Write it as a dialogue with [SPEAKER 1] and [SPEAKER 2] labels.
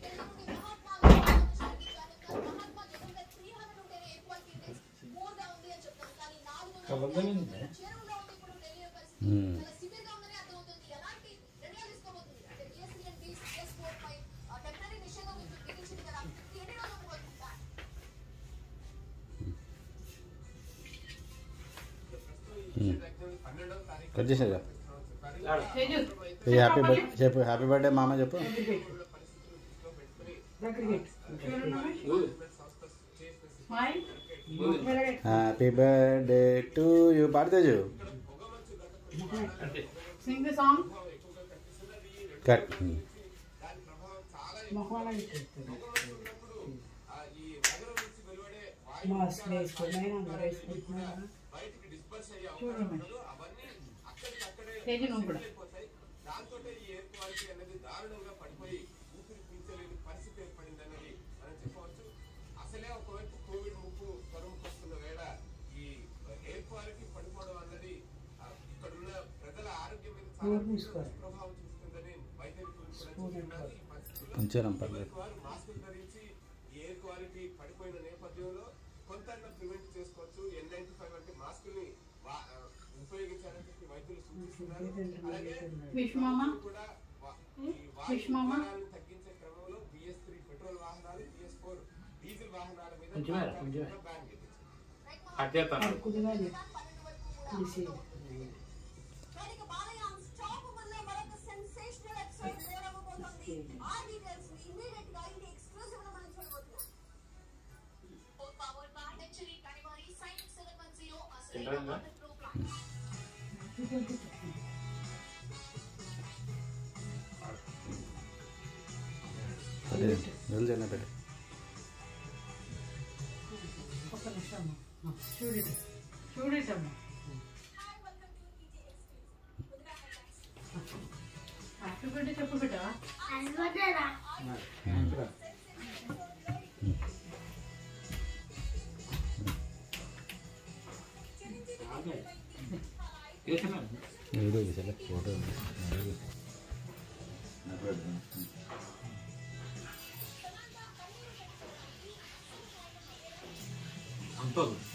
[SPEAKER 1] ఉమ్. ఉమ్. Cut చేసేదా
[SPEAKER 2] తేజు
[SPEAKER 1] ఈ happy birth చెప్పు హ్యాపీ బర్త్డే మామ చెప్పు
[SPEAKER 2] smile
[SPEAKER 1] happy birthday to you పాడతేజు
[SPEAKER 2] sing the song
[SPEAKER 1] cut
[SPEAKER 3] mask వేసుకున్నాయి అందరూ వేసుకుంటున్నారు
[SPEAKER 2] చూడండి తేజు నువ్వు కూడా
[SPEAKER 3] నోరు మూసుకోవాలి
[SPEAKER 1] కొంచెం పర్లేదు
[SPEAKER 4] మాస్కులు ధరించి ఎయిర్ క్వాలిటీ పడిపోయిన నేపథ్యంలో కొంత ప్రివెంట్ చేసుకోవచ్చు ఎన్ నైన్టీ ఫైవ్ అంటే మాస్కుల్ని వా- ఆ, ఉపయోగించాలని చెప్పి వైద్యులు సూచిస్తున్నారు అలాగే
[SPEAKER 2] విష్ మామ
[SPEAKER 4] కూడా వా- ఈ
[SPEAKER 2] విష్ మామ
[SPEAKER 4] వాహనాలను తగ్గించే క్రమంలో బిఎస్ త్రీ పెట్రోల్ వాహనాలు బిఎస్ ఫోర్ డీజిల్ వాహనాల మీద
[SPEAKER 5] కొంచెమే,
[SPEAKER 4] తాత్కాలికంగా
[SPEAKER 5] కొంచెమే.
[SPEAKER 4] బ్యాన్ విధించింది
[SPEAKER 5] అట్టేస్తాను
[SPEAKER 3] కొద్దిగా తీసి
[SPEAKER 5] తింటారా
[SPEAKER 1] అదే జల్దీ పెట్టు
[SPEAKER 2] ఒక్క నిమిషం అమ్మా చూడండి చూడటమ్మా హ్యాపీ బర్త్డే చెప్పు బిడ్డ
[SPEAKER 1] వీడియో తీసాలే ఫోటో
[SPEAKER 5] అంతా